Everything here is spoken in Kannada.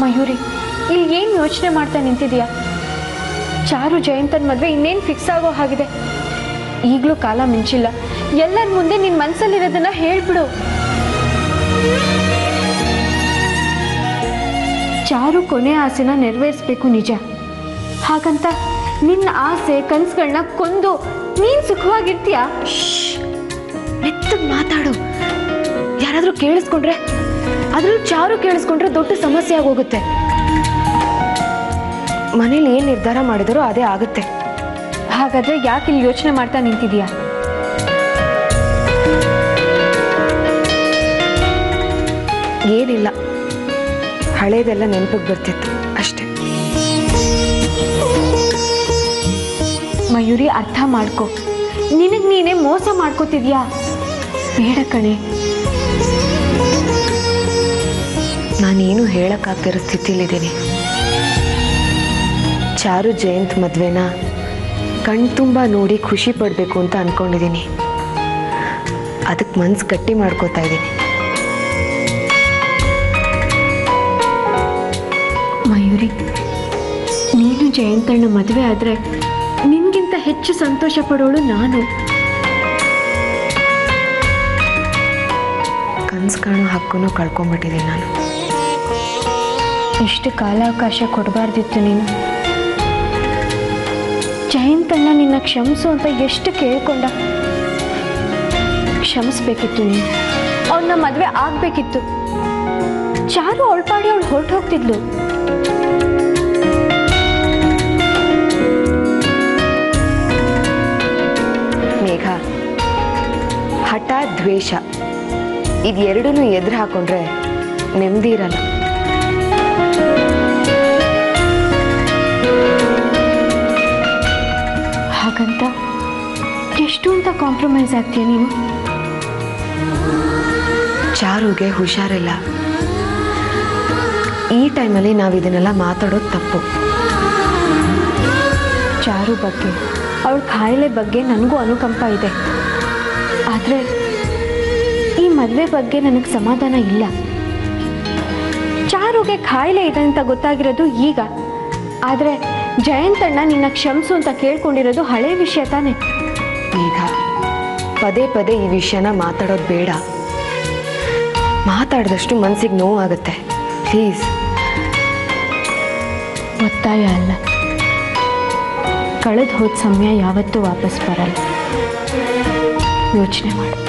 ಮಯೂರಿ ಇಲ್ಲಿ ಏನು ಯೋಚನೆ ಮಾಡ್ತಾ ನಿಂತಿದೀಯಾ ಚಾರು ಜಯಂತನ್ ಮದುವೆ ಇನ್ನೇನು ಫಿಕ್ಸ್ ಆಗೋ ಹಾಗಿದೆ ಈಗಲೂ ಕಾಲ ಮಿಂಚಿಲ್ಲ ಎಲ್ಲರ ಮುಂದೆ ನಿನ್ನ ಮನಸ್ಸಲ್ಲಿರೋದನ್ನ ಹೇಳ್ಬಿಡು ಚಾರು ಕೊನೆ ಆಸೆನ ನೆರವೇರಿಸ್ಬೇಕು ನಿಜ ಹಾಗಂತ ನಿನ್ನ ಆಸೆ ಕನ್ಸುಗಳನ್ನ ಕೊಂದು ನೀನು ಸುಖವಾಗಿರ್ತೀಯಾ ಮೆತ್ತಗ್ ಮಾತಾಡು ಯಾರಾದರೂ ಕೇಳಿಸ್ಕೊಂಡ್ರೆ ಅದ್ರಲ್ಲೂ ಚಾರು ಕೇಳಿಸ್ಕೊಂಡ್ರೆ ದೊಡ್ಡ ಸಮಸ್ಯೆ ಆಗೋಗುತ್ತೆ ಮನೇಲಿ ಏನು ನಿರ್ಧಾರ ಮಾಡಿದರೋ ಅದೇ ಆಗುತ್ತೆ ಹಾಗಾದ್ರೆ ಯಾಕೆ ಇಲ್ಲಿ ಯೋಚನೆ ಮಾಡ್ತಾ ನಿಂತಿದೀಯಾ ಏನಿಲ್ಲ ಹಳೇದೆಲ್ಲ ನೆನಪಿಗೆ ಬರ್ತಿತ್ತು ಅಷ್ಟೇ ಮಯೂರಿ ಅರ್ಥ ಮಾಡ್ಕೊ ನಿನಗ್ ನೀನೇ ಮೋಸ ಮಾಡ್ಕೋತಿದ್ಯಾ ಬೇಡ ಕಣೆ ನಾನೇನು ಹೇಳಕ್ಕಾಗ್ತಿರೋ ಸ್ಥಿತಿಲಿದ್ದೀನಿ ಚಾರು ಜಯಂತ್ ಮದ್ವೆನ ಕಣ್ತುಂಬ ನೋಡಿ ಖುಷಿ ಪಡಬೇಕು ಅಂತ ಅನ್ಕೊಂಡಿದ್ದೀನಿ ಅದಕ್ಕೆ ಮನ್ಸು ಗಟ್ಟಿ ಮಾಡ್ಕೋತಾ ಇದ್ದೀನಿ ಮಯೂರಿ ನೀನು ಜಯಂತಣ್ಣ ಮದುವೆ ಆದ್ರೆ ನಿನ್ಗಿಂತ ಹೆಚ್ಚು ಸಂತೋಷ ಪಡೋಳು ನಾನು ಕನ್ಸು ಕಾಣೋ ಹಕ್ಕನ್ನು ಕಳ್ಕೊಂಡ್ಬಿಟ್ಟಿದ್ದೀನಿ ನಾನು ಇಷ್ಟು ಕಾಲಾವಕಾಶ ಕೊಡಬಾರ್ದಿತ್ತು ನೀನು ಜಯಂತಣ್ಣ ನಿನ್ನ ಕ್ಷಮಿಸು ಅಂತ ಎಷ್ಟು ಕೇಳ್ಕೊಂಡ ಕ್ಷಮಿಸ್ಬೇಕಿತ್ತು ನೀನು ಅವನ್ನ ಮದುವೆ ಆಗ್ಬೇಕಿತ್ತು ಚಾರು ಅವಳ್ಪಾಡಿ ಅವಳು ಹೊರಟು ಹೋಗ್ತಿದ್ಲು ಮೇಘ ಹಠ ದ್ವೇಷ ಇದೆರಡೂ ಎದುರು ಹಾಕೊಂಡ್ರೆ ನೆಮ್ಮದಿ ಇರಲ್ಲ ಹಾಗಂತ ಎಷ್ಟು ಅಂತ ಕಾಂಪ್ರಮೈಸ್ ಆಗ್ತೀಯ ನೀನು ಚಾರುಗೆ ಹುಷಾರಿಲ್ಲ ಈ ಟೈಮಲ್ಲಿ ನಾವು ಇದನ್ನೆಲ್ಲ ಮಾತಾಡೋದು ತಪ್ಪು ಚಾರು ಬಗ್ಗೆ ಅವಳ ಕಾಯಿಲೆ ಬಗ್ಗೆ ನನಗೂ ಅನುಕಂಪ ಇದೆ ಆದರೆ ಈ ಮದುವೆ ಬಗ್ಗೆ ನನಗೆ ಸಮಾಧಾನ ಇಲ್ಲ ಚಾರುಗೆ ಕಾಯಿಲೆ ಇದೆ ಅಂತ ಗೊತ್ತಾಗಿರೋದು ಈಗ ಆದರೆ ಜಯಂತಣ್ಣ ನಿನ್ನ ಕ್ಷಮಿಸು ಅಂತ ಕೇಳ್ಕೊಂಡಿರೋದು ಹಳೆ ವಿಷಯ ತಾನೆ ಈಗ ಪದೇ ಪದೇ ಈ ವಿಷಯನ ಮಾತಾಡೋದು ಬೇಡ ಮಾತಾಡಿದಷ್ಟು ಮನಸ್ಸಿಗೆ ನೋವಾಗುತ್ತೆ ಪ್ಲೀಸ್ ಒತ್ತಾಯ ಅಲ್ಲ ಕಳೆದು ಹೋದ ಸಮಯ ಯಾವತ್ತೂ ವಾಪಸ್ ಬರಲ್ಲ ಯೋಚನೆ ಮಾಡು